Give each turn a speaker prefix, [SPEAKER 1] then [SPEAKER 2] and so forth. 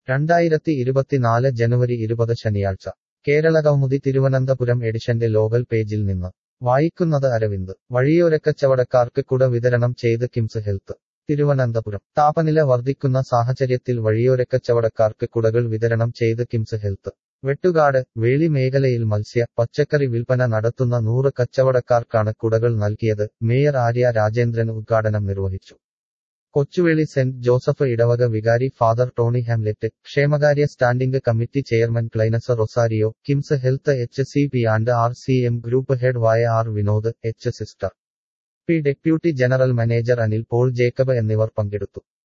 [SPEAKER 1] രണ്ടായിരത്തി ഇരുപത്തിനാല് ജനുവരി ഇരുപത് ശനിയാഴ്ച കേരളകൗമുദി തിരുവനന്തപുരം എഡിഷന്റെ ലോകൽ പേജിൽ നിന്ന് വായിക്കുന്നത് അരവിന്ദ് വഴിയോരക്കച്ചവടക്കാർക്ക് കുട വിതരണം ചെയ്ത് കിംസ് ഹെൽത്ത് തിരുവനന്തപുരം താപനില വർദ്ധിക്കുന്ന സാഹചര്യത്തിൽ വഴിയോരക്കച്ചവടക്കാർക്ക് കുടകൾ വിതരണം ചെയ്ത് കിംസ് ഹെൽത്ത് വെട്ടുകാട് വേളി മേഖലയിൽ മത്സ്യ പച്ചക്കറി വിൽപ്പന നടത്തുന്ന നൂറ് കച്ചവടക്കാർക്കാണ് കുടകൾ നൽകിയത് മേയർ ആര്യ രാജേന്ദ്രൻ ഉദ്ഘാടനം നിർവഹിച്ചു കൊച്ചുവേളി സെന്റ് ജോസഫ് ഇടവക വികാരി ഫാദർ ടോണി ഹാംലെറ്റ് ക്ഷേമകാര്യ standing committee chairman Clinus Rosario KIMS health H C P and R C M group head Y R Vinod H sister P deputy general manager Anil Paul Jacob എന്നിവർ പങ്കെടുത്തു